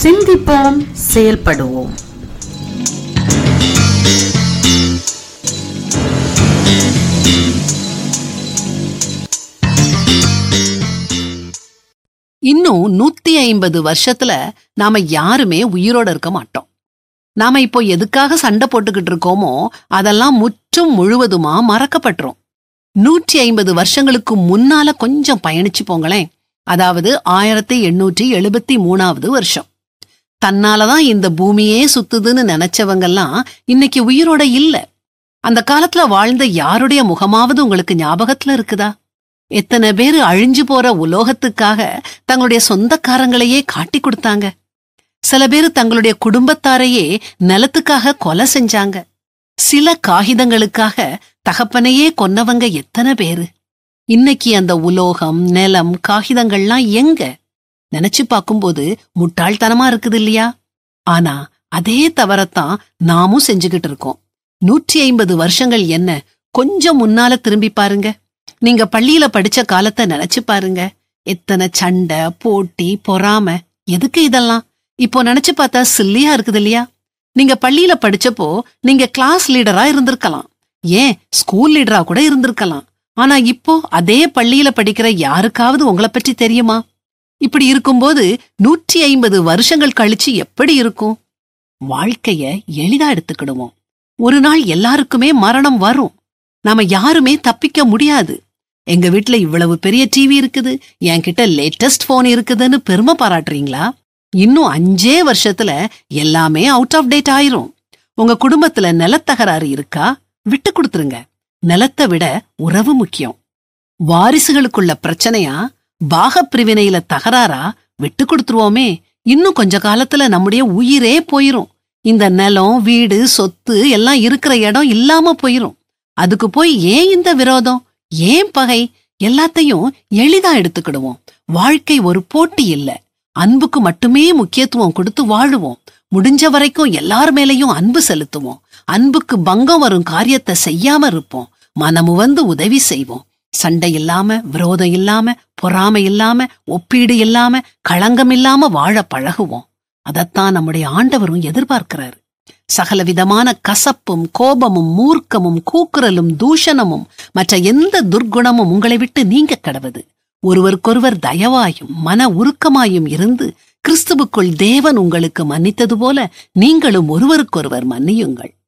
சிந்திப்போம் செயல்படுவோம் இன்னும் நூத்தி ஐம்பது வருஷத்துல நாம யாருமே உயிரோட இருக்க மாட்டோம் நாம இப்போ எதுக்காக சண்டை போட்டுக்கிட்டு இருக்கோமோ அதெல்லாம் முற்றும் முழுவதுமா மறக்கப்பட்டுரும் நூற்றி ஐம்பது வருஷங்களுக்கு முன்னால கொஞ்சம் பயணிச்சு போங்களேன் அதாவது ஆயிரத்தி எண்ணூற்றி எழுபத்தி மூணாவது வருஷம் தன்னாலதான் இந்த பூமியே சுத்துதுன்னு நினைச்சவங்கெல்லாம் இன்னைக்கு உயிரோட இல்ல அந்த காலத்துல வாழ்ந்த யாருடைய முகமாவது உங்களுக்கு ஞாபகத்துல இருக்குதா எத்தனை பேரு அழிஞ்சு போற உலோகத்துக்காக தங்களுடைய சொந்தக்காரங்களையே காட்டி கொடுத்தாங்க சில பேர் தங்களுடைய குடும்பத்தாரையே நிலத்துக்காக கொலை செஞ்சாங்க சில காகிதங்களுக்காக தகப்பனையே கொன்னவங்க எத்தனை பேரு இன்னைக்கு அந்த உலோகம் நிலம் காகிதங்கள்லாம் எங்க நினைச்சு பார்க்கும்போது முட்டாள்தனமா இருக்குது இல்லையா ஆனா அதே தவறத்தான் நாமும் செஞ்சுகிட்டு இருக்கோம் நூற்றி ஐம்பது வருஷங்கள் என்ன கொஞ்சம் முன்னால திரும்பி பாருங்க நீங்க பள்ளியில படிச்ச காலத்தை நினைச்சு பாருங்க எத்தனை சண்டை போட்டி பொறாம எதுக்கு இதெல்லாம் இப்போ நினைச்சு பார்த்தா சில்லியா இருக்குது இல்லையா நீங்க பள்ளியில படிச்சப்போ நீங்க கிளாஸ் லீடரா இருந்திருக்கலாம் ஏன் ஸ்கூல் லீடரா கூட இருந்திருக்கலாம் ஆனா இப்போ அதே பள்ளியில படிக்கிற யாருக்காவது உங்களை பற்றி தெரியுமா இப்படி இருக்கும்போது நூற்றி ஐம்பது வருஷங்கள் கழிச்சு எப்படி இருக்கும் வாழ்க்கைய எளிதா எடுத்துக்கிடுவோம் ஒரு நாள் எல்லாருக்குமே மரணம் வரும் நாம யாருமே தப்பிக்க முடியாது எங்க வீட்ல இவ்வளவு பெரிய டிவி இருக்குது என்கிட்ட லேட்டஸ்ட் போன் இருக்குதுன்னு பெருமை பாராட்டுறீங்களா இன்னும் அஞ்சே வருஷத்துல எல்லாமே அவுட் ஆஃப் டேட் ஆயிரும் உங்க குடும்பத்துல நிலத்தகராறு இருக்கா விட்டு கொடுத்துருங்க நிலத்தை விட உறவு முக்கியம் வாரிசுகளுக்குள்ள பிரச்சனையா பாகப் பிரிவினையில தகராறா விட்டு கொடுத்துருவோமே இன்னும் கொஞ்ச காலத்துல நம்முடைய உயிரே போயிரும் இந்த நிலம் வீடு சொத்து எல்லாம் இருக்கிற இடம் இல்லாம போயிரும் அதுக்கு போய் ஏன் இந்த விரோதம் ஏன் பகை எல்லாத்தையும் எளிதா எடுத்துக்கிடுவோம் வாழ்க்கை ஒரு போட்டி இல்ல அன்புக்கு மட்டுமே முக்கியத்துவம் கொடுத்து வாழுவோம் முடிஞ்ச வரைக்கும் எல்லார் மேலயும் அன்பு செலுத்துவோம் அன்புக்கு பங்கம் வரும் காரியத்தை செய்யாம இருப்போம் மனமு வந்து உதவி செய்வோம் சண்டை இல்லாம விரோதம் இல்லாம பொறாமை இல்லாம ஒப்பீடு இல்லாம களங்கம் இல்லாம வாழ பழகுவோம் அதத்தான் நம்முடைய ஆண்டவரும் எதிர்பார்க்கிறாரு சகலவிதமான கசப்பும் கோபமும் மூர்க்கமும் கூக்குரலும் தூஷணமும் மற்ற எந்த துர்க்குணமும் உங்களை விட்டு நீங்க கடவது ஒருவருக்கொருவர் தயவாயும் மன உருக்கமாயும் இருந்து கிறிஸ்துவுக்குள் தேவன் உங்களுக்கு மன்னித்தது போல நீங்களும் ஒருவருக்கொருவர் மன்னியுங்கள்